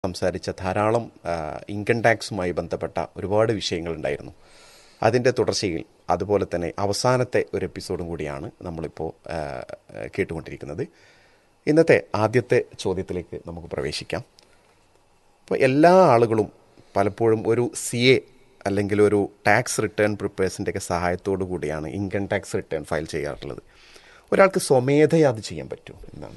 സംസാരിച്ച ധാരാളം ആ, ഇൻകം ടാക്സുമായി ബന്ധപ്പെട്ട ഒരുപാട് വിഷയങ്ങളുണ്ടായിരുന്നു അതിൻ്റെ തുടർച്ചയിൽ അതുപോലെ തന്നെ അവസാനത്തെ ഒരു എപ്പിസോഡും കൂടിയാണ് നമ്മളിപ്പോൾ ആ, കേട്ടുകൊണ്ടിരിക്കുന്നത് ഇന്നത്തെ ആദ്യത്തെ ചോദ്യത്തിലേക്ക് നമുക്ക് പ്രവേശിക്കാം ഇപ്പോൾ എല്ലാ ആളുകളും പലപ്പോഴും ഒരു സി എ അല്ലെങ്കിൽ ഒരു ടാക്സ് റിട്ടേൺ പ്രിപ്പേഴ്സിൻ്റെയൊക്കെ സഹായത്തോടു കൂടിയാണ് ഇൻകം ടാക്സ് റിട്ടേൺ ഫയൽ ചെയ്യാറുള്ളത് ഒരാൾക്ക് സ്വമേധയാ അത് ചെയ്യാൻ പറ്റുമോ എന്നാണ്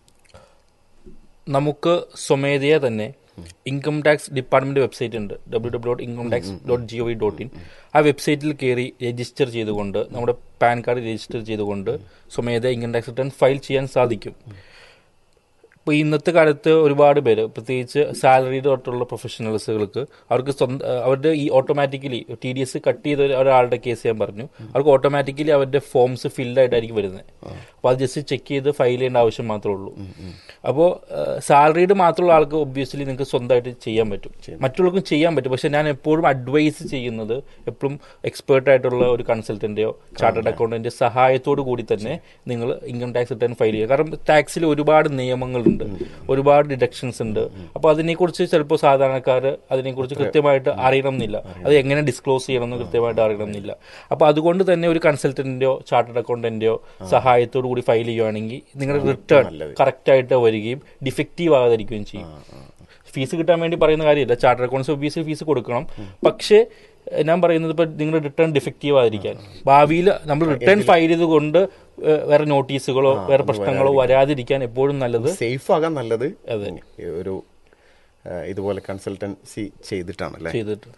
നമുക്ക് സ്വമേധയാ തന്നെ ഇൻകം ടാക്സ് ഡിപ്പാർട്ട്മെന്റ് വെബ്സൈറ്റ് ഉണ്ട് W W dot income tax dot G O V dot in ആ വെബ്സൈറ്റിൽ കയറി രജിസ്റ്റർ ചെയ്തുകൊണ്ട് നമ്മുടെ പാൻ കാർഡ് രജിസ്റ്റർ ചെയ്തുകൊണ്ട് സ്വമേധയാ ഇൻകം ടാക്സ് റിട്ടേൺ ഫയൽ ചെയ്യാൻ സാധിക്കും ഇപ്പോൾ ഇന്നത്തെ കാലത്ത് ഒരുപാട് പേര് പ്രത്യേകിച്ച് സാലറിഡ് തൊട്ടുള്ള പ്രൊഫഷണൽസുകൾക്ക് അവർക്ക് സ്വന്തം അവരുടെ ഈ automatically T D S cut ചെയ്ത ഒരാളുടെ കേസ് ഞാൻ പറഞ്ഞു അവർക്ക് ഓട്ടോമാറ്റിക്കലി അവരുടെ ഫോംസ് ഫിൽഡ് ആയിട്ടായിരിക്കും വരുന്നത് അപ്പോൾ അത് ജസ്റ്റ് ചെക്ക് ചെയ്ത് ഫയൽ ചെയ്യേണ്ട ആവശ്യം മാത്രമേ ഉള്ളൂ അപ്പോൾ സാലറീഡ് മാത്രമുള്ള ആൾക്ക് ഒബ്വിയസ്ലി നിങ്ങൾക്ക് സ്വന്തമായിട്ട് ചെയ്യാൻ പറ്റും മറ്റുള്ളവർക്കും ചെയ്യാൻ പറ്റും പക്ഷെ ഞാൻ എപ്പോഴും അഡ്വൈസ് ചെയ്യുന്നത് എപ്പോഴും എക്സ്പേർട്ട് ആയിട്ടുള്ള ഒരു കൺസൾട്ടന്റെയോ ചാർട്ടേഡ് അക്കൗണ്ടന്റിന്റെ സഹായത്തോടു കൂടി തന്നെ നിങ്ങൾ ഇൻകം ടാക്സ് റിട്ടേൺ ഫയൽ ചെയ്യുക കാരണം ടാക്സിൽ ഒരുപാട് നിയമങ്ങളുണ്ട് ഒരുപാട് ഡിഡക്ഷൻസ് ഉണ്ട് അപ്പോൾ അതിനെക്കുറിച്ച് ചിലപ്പോൾ സാധാരണക്കാർ അതിനെക്കുറിച്ച് കൃത്യമായിട്ട് അറിയണം എന്നില്ല അത് എങ്ങനെ ഡിസ്ക്ലോസ് ചെയ്യണം എന്ന് കൃത്യമായിട്ട് അറിയണം എന്നില്ല അപ്പോൾ അതുകൊണ്ട് തന്നെ ഒരു കൺസൾട്ടന്റിന്റെയോ ചാർട്ടേഡ് അക്കൗണ്ടന്റെയോ സഹായത്തോടു കൂടി ഫയൽ ചെയ്യുവാണെങ്കിൽ നിങ്ങളുടെ റിട്ടേൺ കറക്റ്റ് ആയിട്ട് വരികയും ഡിഫക്റ്റീവ് ആകാതിരിക്കുകയും ചെയ്യും ഫീസ് കിട്ടാൻ വേണ്ടി പറയുന്ന കാര്യമില്ല ചാർട്ടർ അക്കൗണ്ട്സ് ഒബിയസ്ലി ഫീസ് കൊടുക്കണം പക്ഷേ എഹ്, ഞാൻ പറയുന്നത് ഇപ്പൊ നിങ്ങളുടെ റിട്ടേൺ ഡിഫക്റ്റീവ് ആയിരിക്കാൻ ഭാവിയിൽ നമ്മൾ റിട്ടേൺ ഫയൽ ചെയ്തുകൊണ്ട് ഏഹ്, വേറെ നോട്ടീസുകളോ വേറെ പ്രശ്നങ്ങളോ വരാതിരിക്കാൻ എപ്പോഴും നല്ലത് സേഫ് ആകാൻ നല്ലത് ഒരു ആ, ഇതുപോലെ കൺസൾട്ടൻസി ചെയ്തിട്ടാണല്ലേ ചെയ്തിട്ട്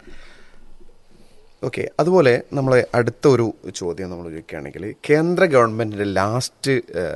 ഓക്കെ അതുപോലെ നമ്മളെ അടുത്ത ഒരു ചോദ്യം നമ്മൾ ചോദിക്കുകയാണെങ്കിൽ കേന്ദ്ര ഗവൺമെന്റിന്റെ ലാസ്റ്റ്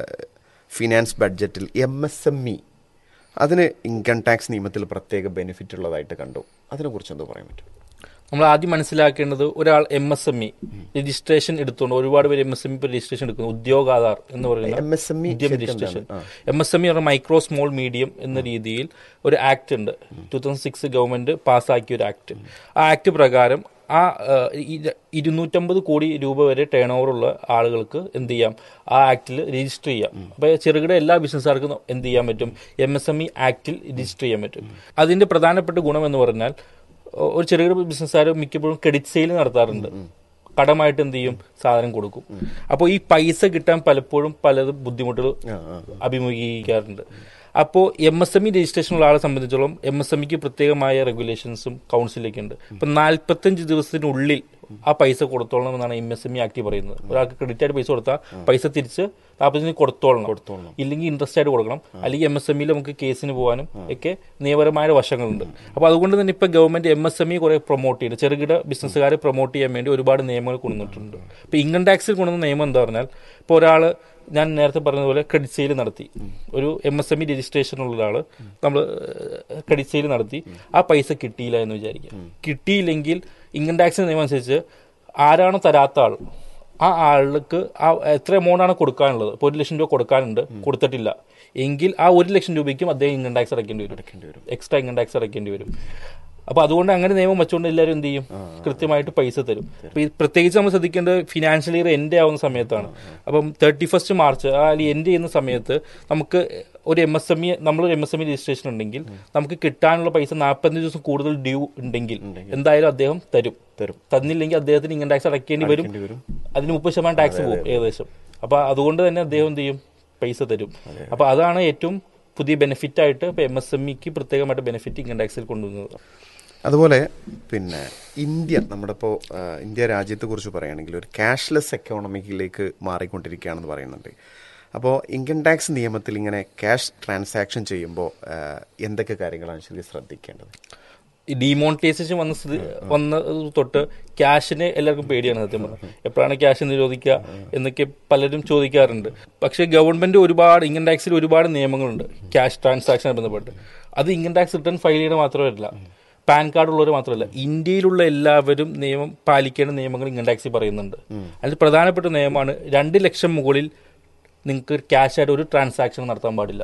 ഫിനാൻസ് ബഡ്ജറ്റിൽ എം എസ് എം ഇ അതിന് ഇൻകം ടാക്സ് നിയമത്തിൽ പ്രത്യേക ബെനിഫിറ്റ് ഉള്ളതായിട്ട് കണ്ടു അതിനെക്കുറിച്ച് എന്തോ പറയാൻ പറ്റും നമ്മൾ ആദ്യം മനസ്സിലാക്കേണ്ടത് ഒരാൾ M S M E registration എടുത്തുകൊണ്ട് ഒരുപാട് പേര് M S M E registration എടുക്കുന്നു ഉദ്യോഗാധാർ എന്ന് പറയുന്ന MSME ഇന്ത്യൻ ശരിക്കും രജിസ്ട്രേഷൻ എന്താണ്? എം എസ് എം ഇ പറഞ്ഞ മൈക്രോ സ്മോൾ മീഡിയം എന്ന രീതിയിൽ ഒരു ആക്ട് ഉണ്ട് ടൂ തൗസൻഡ് സിക്സ് ഗവൺമെന്റ് പാസ്സാക്കിയ ഒരു ആക്ട് ആ ആക്ട് പ്രകാരം ആ ഏഹ്, ഇ- ഇരുന്നൂറ്റമ്പത് കോടി രൂപ വരെ ടേൺ ഓവർ ഉള്ള ആളുകൾക്ക് എന്ത് ചെയ്യാം ആ ആക്ടിൽ രജിസ്റ്റർ ചെയ്യാം അപ്പൊ ചെറുകിട എല്ലാ ബിസിനസ്സുകാർക്കും എന്ത് ചെയ്യാൻ പറ്റും എം എസ് എം ഇ ആക്ടിൽ രജിസ്റ്റർ ചെയ്യാൻ പറ്റും അതിന്റെ പ്രധാനപ്പെട്ട ഗുണം എന്ന് പറഞ്ഞാൽ ഒ- ഒരു ചെറുകിട ബിസിനസ്സുകാർ മിക്കപ്പോഴും ക്രെഡിറ്റ് സെയിൽ നടത്താറുണ്ട് കടമായിട്ട് എന്ത് ചെയ്യും സാധനം കൊടുക്കും അപ്പോൾ ഈ പൈസ കിട്ടാൻ പലപ്പോഴും പലതും ബുദ്ധിമുട്ടുകൾ അഭിമുഖീകരിക്കാറുണ്ട് അപ്പോൾ എം എസ് എം ഇ രജിസ്ട്രേഷനുള്ള ആളെ സംബന്ധിച്ചോളം എം എസ് എം ഇക്ക് പ്രത്യേകമായ റെഗുലേഷൻസും കൗൺസിലൊക്കെ ഉണ്ട് ഇപ്പം നാൽപ്പത്തഞ്ച് ദിവസത്തിനുള്ളിൽ ആ പൈസ കൊടുത്തോളണം എന്നാണ് എം എസ് എം ഇ ആക്ടി പറയുന്നത് ഒരാൾക്ക് ക്രെഡിറ്റ് ആയിട്ട് പൈസ കൊടുത്താൽ പൈസ തിരിച്ച് നാൽപ്പത്തഞ്ചിന് കൊടുത്തോളണം ഇല്ലെങ്കിൽ ഇൻട്രസ്റ്റ് ആയിട്ട് കൊടുക്കണം അല്ലെങ്കിൽ എം എസ് എം ഇയിൽ നമുക്ക് കേസിന് പോകാനും ഒക്കെ നിയമപരമായ വശങ്ങളുണ്ട് അപ്പോൾ അതുകൊണ്ട് തന്നെ ഇപ്പൊ government M S M E കുറെ പ്രൊമോട്ട് ചെയ്ത് ചെറുകിട ബിസിനസ്സുകാരെ പ്രൊമോട്ട് ചെയ്യാൻ വേണ്ടി ഒരുപാട് നിയമങ്ങൾ കൊണ്ടുവന്നിട്ടുണ്ട് ഇപ്പൊ ഇൻകം ടാക്സിൽ കൊണ്ടുവന്ന നിയമം എന്താ പറഞ്ഞാൽ ഇപ്പോൾ ഒരാള് ഞാൻ നേരത്തെ പറഞ്ഞതുപോലെ ക്രെഡിറ്റ് സെയിൽ നടത്തി ഒരു M S M E registration ഉള്ള ഒരാള് നമ്മൾ ക്രെഡിറ്റ് സെയിൽ നടത്തി ആ പൈസ കിട്ടിയില്ല എന്ന് വിചാരിക്കുക കിട്ടിയില്ലെങ്കിൽ ഇൻകം ടാക്സിന്റെ നിയമം അനുസരിച്ച് ആരാണോ തരാത്ത ആൾ ആ ആൾക്ക് ആ എത്ര എമൗണ്ട് ആണ് കൊടുക്കാനുള്ളത് ഇപ്പോൾ ഒരു ലക്ഷം രൂപ കൊടുക്കാനുണ്ട് കൊടുത്തിട്ടില്ല എങ്കിൽ ആ ഒരു ലക്ഷം രൂപയ്ക്കും അദ്ദേഹം ഇൻകം ടാക്സ് അടയ്ക്കേണ്ടി വരും എക്സ്ട്രാ ഇൻകം ടാക്സ് അടയ്ക്കേണ്ടി വരും അപ്പൊ അതുകൊണ്ട് അങ്ങനെ നിയമം വെച്ചുകൊണ്ട് എല്ലാവരും എന്ത് ചെയ്യും കൃത്യമായിട്ട് പൈസ തരും അപ്പൊ ഈ പ്രത്യേകിച്ച് നമ്മൾ ശ്രദ്ധിക്കേണ്ടത് ഫിനാൻഷ്യൽ ഇയർ എൻഡ് ആവുന്ന സമയത്താണ് അപ്പം തേർട്ടി ഫസ്റ്റ് മാർച്ച് അല്ലെങ്കിൽ എൻഡ് ചെയ്യുന്ന സമയത്ത് നമുക്ക് ഒരു എം എസ് എം ഇ നമ്മളൊരു M S M E registration ഉണ്ടെങ്കിൽ നമുക്ക് കിട്ടാനുള്ള പൈസ നാൽപ്പത്തഞ്ച് ദിവസം കൂടുതൽ ഡ്യൂ ഉണ്ടെങ്കിൽ എന്തായാലും അദ്ദേഹം തരും തരും. തന്നില്ലെങ്കിൽ അദ്ദേഹത്തിന് ഇൻകം ടാക്സ് അടയ്ക്കേണ്ടി വരും അതിന് മുപ്പത് ശതമാനം ടാക്സ് പോകും ഏകദേശം അപ്പൊ അതുകൊണ്ട് തന്നെ അദ്ദേഹം എന്ത് ചെയ്യും പൈസ തരും അപ്പൊ അതാണ് ഏറ്റവും പുതിയ ബെനിഫിറ്റ് ആയിട്ട് ഇപ്പൊ എം എസ് എം ഇക്ക് പ്രത്യേകമായിട്ട് ബെനിഫിറ്റ് ഇൻകം ടാക്സിൽ കൊണ്ടുവന്നത് അതുപോലെ പിന്നെ ഇന്ത്യ നമ്മുടെ ഇപ്പോൾ ഇന്ത്യ രാജ്യത്തെ കുറിച്ച് പറയുകയാണെങ്കിൽ ഒരു ക്യാഷ്ലെസ് എക്കോണമിക്കിലേക്ക് മാറിക്കൊണ്ടിരിക്കുകയാണെന്ന് പറയുന്നുണ്ട് അപ്പോൾ ഇൻകം ടാക്സ് നിയമത്തിൽ ഇങ്ങനെ ക്യാഷ് ട്രാൻസാക്ഷൻ ചെയ്യുമ്പോൾ ആ, എന്തൊക്കെ കാര്യങ്ങളാണ് ശരിക്കും ശ്രദ്ധിക്കേണ്ടത് ഡിമോണിറ്റൈസേഷൻ വന്ന സ്ഥിതി വന്ന തൊട്ട് ക്യാഷിന് എല്ലാവർക്കും പേടിയാണ് സത്യം പറഞ്ഞാൽ എപ്പോഴാണ് ക്യാഷ് നിരോധിക്കുക എന്നൊക്കെ പലരും ചോദിക്കാറുണ്ട് പക്ഷേ ഗവൺമെന്റ് ഒരുപാട് ഇൻകം ടാക്സിൽ ഒരുപാട് നിയമങ്ങളുണ്ട് ക്യാഷ് ട്രാൻസാക്ഷനെ ബന്ധപ്പെട്ട് അത് ഇൻകം ടാക്സ് റിട്ടേൺ ഫയൽ ചെയ്യണ മാത്രമല്ല പാൻ കാർഡ് ഉള്ളവർ മാത്രമല്ല ഇന്ത്യയിലുള്ള എല്ലാവരും നിയമം പാലിക്കേണ്ട നിയമങ്ങൾ ഇൻകം ടാക്സിൽ പറയുന്നുണ്ട് അതിൽ പ്രധാനപ്പെട്ട നിയമമാണ് രണ്ട് ലക്ഷം മുകളിൽ നിങ്ങൾക്ക് ക്യാഷ് ആയിട്ട് ഒരു ട്രാൻസാക്ഷൻ നടത്താൻ പാടില്ല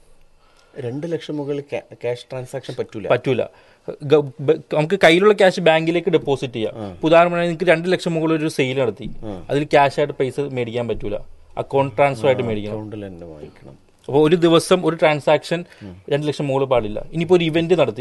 രണ്ട് ലക്ഷം മുകളിൽ ക്യാഷ് ട്രാൻസാക്ഷൻ പറ്റൂല പറ്റൂല ഗ- ബ- നമുക്ക് കയ്യിലുള്ള ക്യാഷ് ബാങ്കിലേക്ക് ഡെപ്പോസിറ്റ് ചെയ്യാം ഇപ്പൊ ഉദാഹരണമായി നിങ്ങൾക്ക് രണ്ട് ലക്ഷം മുകളിൽ ഒരു സെയിൽ നടത്തി അതിൽ ക്യാഷ് ആയിട്ട് പൈസ മേടിക്കാൻ പറ്റൂല അക്കൗണ്ട് ട്രാൻസ്ഫർ ആയിട്ട് മേടിക്കണം അക്കൗണ്ടിൽ തന്നെ വാങ്ങിക്കണം അപ്പോൾ ഒരു ദിവസം ഒരു ട്രാൻസാക്ഷൻ രണ്ട് ലക്ഷം മുകളിൽ പാടില്ല ഇനിയിപ്പോൾ ഒരു ഇവന്റ് നടത്തി